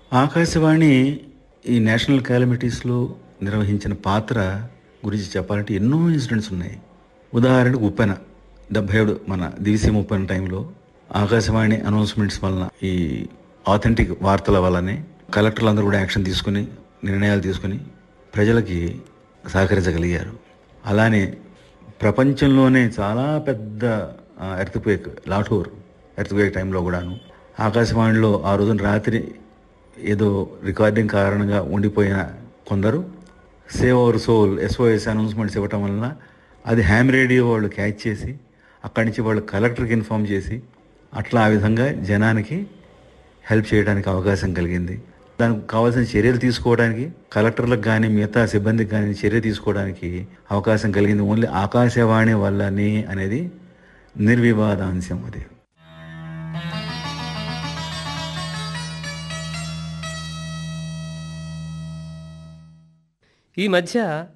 ఆకాశవాణి ఈ నేషనల్ క్యాలమిటీస్లో నిర్వహించిన పాత్ర గురించి చెప్పాలంటే ఎన్నో ఇన్సిడెంట్స్ ఉన్నాయి ఉదాహరణకు ఉప్పెన డెబ్బై ఏడు మన దివిసీమ ఉప్పెన టైంలో ఆకాశవాణి అనౌన్స్మెంట్స్ వలన ఈ ఆథెంటిక్ వార్తల వల్లనే కలెక్టర్లు అందరూ కూడా యాక్షన్ తీసుకుని నిర్ణయాలు తీసుకుని ప్రజలకి సహకరించగలిగారు అలానే ప్రపంచంలోనే చాలా పెద్ద ఎర్త్క్వేక్ లాఠూర్ ఎర్త్క్వేక్ టైంలో కూడాను ఆకాశవాణిలో ఆ రోజున రాత్రి ఏదో రికార్డింగ్ కారణంగా ఉండిపోయిన కొందరు save our soul SOS announcements ఇవ్వటం వలన అది హ్యామ్ రేడియో వాళ్ళు క్యాచ్ చేసి అక్కడి నుంచి వాళ్ళు కలెక్టర్కి ఇన్ఫామ్ చేసి అట్లా ఆ విధంగా జనానికి హెల్ప్ చేయడానికి అవకాశం కలిగింది దానికి కావాల్సిన చర్యలు తీసుకోవడానికి కలెక్టర్లకు కానీ మిగతా సిబ్బందికి కానీ చర్య తీసుకోవడానికి అవకాశం కలిగింది ఓన్లీ ఆకాశవాణి వల్లనే అనేది నిర్వివాదాంశం అది ఈ మధ్య